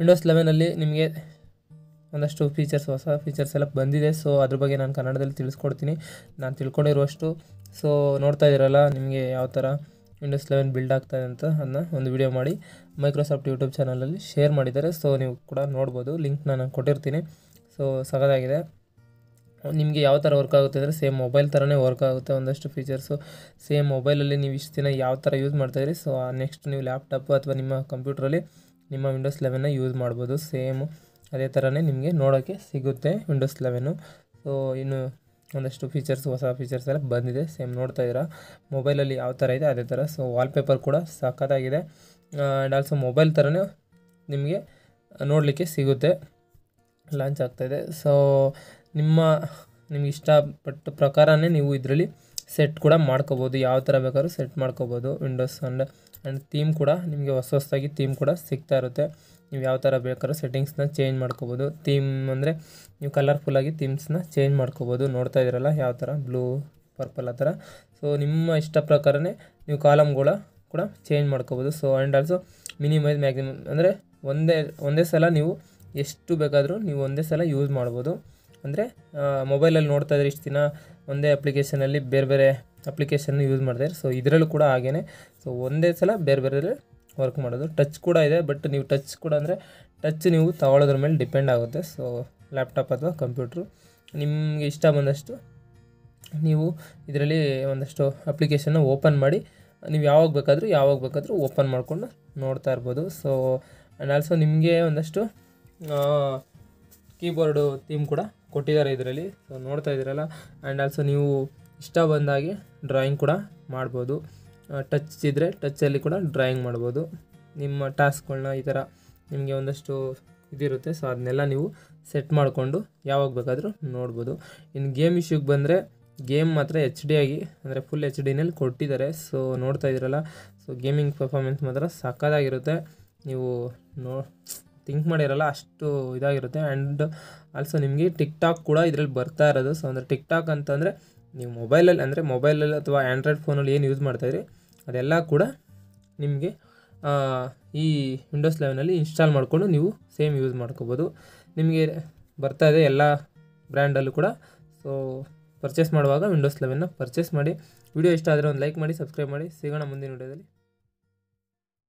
Windows ಲೆವೆನಲ್ಲಿ ನಿಮಗೆ ಒಂದಷ್ಟು features ಹೊಸ ಫೀಚರ್ಸ್ ಎಲ್ಲ ಬಂದಿದೆ ಸೊ ಅದ್ರ ಬಗ್ಗೆ ನಾನು ಕನ್ನಡದಲ್ಲಿ ತಿಳಿಸ್ಕೊಡ್ತೀನಿ ನಾನು ತಿಳ್ಕೊಂಡಿರುವಷ್ಟು ಸೊ ನೋಡ್ತಾ ಇದ್ದೀರಲ್ಲ ನಿಮಗೆ ಯಾವ ಥರ ವಿಂಡೋಸ್ ಲೆವೆನ್ ಬಿಲ್ಡ್ ಆಗ್ತಾಯಿದೆ ಅಂತ ಅದನ್ನ ಒಂದು ವಿಡಿಯೋ ಮಾಡಿ ಮೈಕ್ರೋಸಾಫ್ಟ್ ಯೂಟ್ಯೂಬ್ ಚಾನಲಲ್ಲಿ ಶೇರ್ ಮಾಡಿದ್ದಾರೆ ಸೊ ನೀವು ಕೂಡ ನೋಡ್ಬೋದು ಲಿಂಕ್ ನಾನು ಕೊಟ್ಟಿರ್ತೀನಿ ಸೊ ಸಗದಾಗಿದೆ ನಿಮಗೆ ಯಾವ ಥರ ವರ್ಕ್ ಆಗುತ್ತೆ ಅಂದರೆ ಸೇಮ್ ಮೊಬೈಲ್ ಥರನೇ ವರ್ಕ್ ಆಗುತ್ತೆ ಒಂದಷ್ಟು ಫೀಚರ್ಸು ಸೇಮ್ ಮೊಬೈಲಲ್ಲಿ ನೀವು ಇಷ್ಟು ದಿನ ಯಾವ ಥರ ಯೂಸ್ ಮಾಡ್ತಾಯಿದ್ರಿ ಸೊ ನೆಕ್ಸ್ಟ್ ನೀವು ಲ್ಯಾಪ್ಟಾಪ್ ಅಥವಾ ನಿಮ್ಮ ಕಂಪ್ಯೂಟ್ರಲ್ಲಿ ನಿಮ್ಮ ವಿಂಡೋಸ್ ಲೆವೆನ್ನ ಯೂಸ್ ಮಾಡ್ಬೋದು ಸೇಮ್ ಅದೇ ಥರನೇ ನಿಮಗೆ ನೋಡೋಕ್ಕೆ ಸಿಗುತ್ತೆ ವಿಂಡೋಸ್ ಲೆವೆನು ಸೊ ಇನ್ನು ಒಂದಷ್ಟು ಫೀಚರ್ಸ್ ಹೊಸ ಫೀಚರ್ಸ್ ಎಲ್ಲ ಬಂದಿದೆ ಸೇಮ್ ನೋಡ್ತಾ ಇದ್ದೀರಾ ಮೊಬೈಲಲ್ಲಿ ಯಾವ ಥರ ಇದೆ ಅದೇ ಥರ ಸೊ ವಾಲ್ಪೇಪರ್ ಕೂಡ ಸಖತ್ತಾಗಿದೆ ಆ್ಯಂಡ್ ಆಲ್ಸೋ ಮೊಬೈಲ್ ಥರನೇ ನಿಮಗೆ ನೋಡಲಿಕ್ಕೆ ಸಿಗುತ್ತೆ ಲಾಂಚ್ ಆಗ್ತಾಯಿದೆ ಸೊ ನಿಮ್ಮ ನಿಮ್ಗೆ ಇಷ್ಟಪಟ್ಟ ಪ್ರಕಾರನೇ ನೀವು ಇದರಲ್ಲಿ ಸೆಟ್ ಕೂಡ ಮಾಡ್ಕೋಬೋದು ಯಾವ ಥರ ಬೇಕಾದ್ರೂ ಸೆಟ್ ಮಾಡ್ಕೋಬೋದು ವಿಂಡೋಸ್ ಆ್ಯಂಡ್ ಆ್ಯಂಡ್ ಥೀಮ್ ಕೂಡ ನಿಮಗೆ ಹೊಸ ಹೊಸದಾಗಿ ಥೀಮ್ ಕೂಡ ಸಿಗ್ತಾ ಇರುತ್ತೆ ನೀವು ಯಾವ ಥರ ಬೇಕಾದ್ರೂ ಸೆಟ್ಟಿಂಗ್ಸ್ನ ಚೇಂಜ್ ಮಾಡ್ಕೋಬೋದು ಥೀಮ್ ಅಂದರೆ ನೀವು ಕಲರ್ಫುಲ್ಲಾಗಿ ಥೀಮ್ಸ್ನ ಚೇಂಜ್ ಮಾಡ್ಕೋಬೋದು ನೋಡ್ತಾ ಇದ್ದೀರಲ್ಲ ಯಾವ ಥರ ಬ್ಲೂ ಪರ್ಪಲ್ ಆ ಥರ ಸೊ ನಿಮ್ಮ ಇಷ್ಟ ಪ್ರಕಾರನೇ ನೀವು ಕಾಲಮ್ಗಳ ಕೂಡ ಚೇಂಜ್ ಮಾಡ್ಕೋಬೋದು so and also minimise maximum ಅಂದರೆ ಒಂದೇ ಒಂದೇ ಸಲ ನೀವು ಎಷ್ಟು ಬೇಕಾದರೂ ನೀವು ಒಂದೇ ಸಲ ಯೂಸ್ ಮಾಡ್ಬೋದು ಅಂದರೆ ಮೊಬೈಲಲ್ಲಿ ನೋಡ್ತಾ ಇದ್ರೆ ಇಷ್ಟು ದಿನ ಒಂದೇ ಅಪ್ಲಿಕೇಶನಲ್ಲಿ ಬೇರೆ ಬೇರೆ ಅಪ್ಲಿಕೇಶನ್ ಯೂಸ್ ಮಾಡ್ತಾರೆ ಸೊ ಇದರಲ್ಲೂ ಕೂಡ ಹಾಗೇ ಸೊ ಒಂದೇ ಸಲ ಬೇರೆ ಬೇರೆ ವರ್ಕ್ ಮಾಡೋದು ಟಚ್ ಕೂಡ ಇದೆ ಬಟ್ ನೀವು ಟಚ್ ಕೂಡ ಅಂದರೆ ಟಚ್ ನೀವು ತಗೊಳ್ಳೋದ್ರ ಮೇಲೆ ಡಿಪೆಂಡ್ ಆಗುತ್ತೆ ಸೊ ಲ್ಯಾಪ್ಟಾಪ್ ಅಥವಾ ಕಂಪ್ಯೂಟ್ರು ನಿಮಗೆ ಇಷ್ಟ ಬಂದಷ್ಟು ನೀವು ಇದರಲ್ಲಿ ಒಂದಷ್ಟು ಅಪ್ಲಿಕೇಶನ್ನ ಓಪನ್ ಮಾಡಿ ನೀವು ಯಾವಾಗ ಬೇಕಾದರೂ ಯಾವಾಗ ಬೇಕಾದರೂ ಓಪನ್ ಮಾಡಿಕೊಂಡು ನೋಡ್ತಾ ಇರ್ಬೋದು ಸೊ ಆ್ಯಂಡ್ ಆಲ್ಸೋ ನಿಮಗೆ ಒಂದಷ್ಟು ಕೀಬೋರ್ಡು ಥೀಮ್ ಕೂಡ ಕೊಟ್ಟಿದ್ದಾರೆ ಇದರಲ್ಲಿ ಸೊ ನೋಡ್ತಾ ಇದ್ದೀರಲ್ಲ ಆ್ಯಂಡ್ ಆಲ್ಸೋ ನೀವು ಇಷ್ಟ ಬಂದಾಗೆ ಡ್ರಾಯಿಂಗ್ ಕೂಡ ಮಾಡ್ಬೋದು ಟಚ್ ಇದ್ದರೆ ಟಚ್ಚಲ್ಲಿ ಕೂಡ ಡ್ರಾಯಿಂಗ್ ಮಾಡ್ಬೋದು ನಿಮ್ಮ ಟಾಸ್ಕ್ಗಳನ್ನ ಈ ಥರ ನಿಮಗೆ ಒಂದಷ್ಟು ಇದಿರುತ್ತೆ ಸೊ ಅದನ್ನೆಲ್ಲ ನೀವು ಸೆಟ್ ಮಾಡಿಕೊಂಡು ಯಾವಾಗ ಬೇಕಾದರೂ ನೋಡ್ಬೋದು ಇನ್ನು ಗೇಮ್ ಇಶ್ಯೂಗೆ ಬಂದರೆ ಗೇಮ್ ಮಾತ್ರ ಎಚ್ ಡಿ ಆಗಿ ಅಂದರೆ ಫುಲ್ ಎಚ್ ಡಿನಲ್ಲಿ ಕೊಟ್ಟಿದ್ದಾರೆ ಸೊ ನೋಡ್ತಾ ಇದ್ದೀರಲ್ಲ ಸೊ ಗೇಮಿಂಗ್ ಪರ್ಫಾರ್ಮೆನ್ಸ್ ಮಾತ್ರ ಸಕ್ಕತ್ತಾಗಿರುತ್ತೆ ನೀವು ನೋ ಥಿಂಕ್ ಮಾಡಿರಲ್ಲ ಅಷ್ಟು ಇದಾಗಿರುತ್ತೆ ಆ್ಯಂಡ್ ಆಲ್ಸೋ ನಿಮಗೆ ಟಿಕ್ ಟಾಕ್ ಕೂಡ ಇದರಲ್ಲಿ ಬರ್ತಾ ಇರೋದು ಸೊ ಅಂದರೆ ಟಿಕ್ ಟಾಕ್ ಅಂತಂದರೆ ನೀವು ಮೊಬೈಲಲ್ಲಿ ಅಂದರೆ ಮೊಬೈಲಲ್ಲಿ ಅಥವಾ ಆ್ಯಂಡ್ರಾಯ್ಡ್ ಫೋನಲ್ಲಿ ಏನು ಯೂಸ್ ಮಾಡ್ತಾಯಿದ್ರಿ ಅದೆಲ್ಲ ಕೂಡ ನಿಮಗೆ ಈ ವಿಂಡೋಸ್ ಲೆವೆನಲ್ಲಿ ಇನ್ಸ್ಟಾಲ್ ಮಾಡಿಕೊಂಡು ನೀವು ಸೇಮ್ ಯೂಸ್ ಮಾಡ್ಕೋಬೋದು ನಿಮಗೆ ಬರ್ತಾ ಇದೆ ಎಲ್ಲ ಬ್ರ್ಯಾಂಡಲ್ಲೂ ಕೂಡ ಸೊ ಪರ್ಚೇಸ್ ಮಾಡುವಾಗ ವಿಂಡೋಸ್ ಲೆವೆನ್ನ ಪರ್ಚೇಸ್ ಮಾಡಿ ವಿಡಿಯೋ ಇಷ್ಟ ಆದರೆ ಒಂದು ಲೈಕ್ ಮಾಡಿ ಸಬ್ಸ್ಕ್ರೈಬ್ ಮಾಡಿ ಸಿಗೋಣ ಮುಂದಿನ ವಿಡಿಯೋದಲ್ಲಿ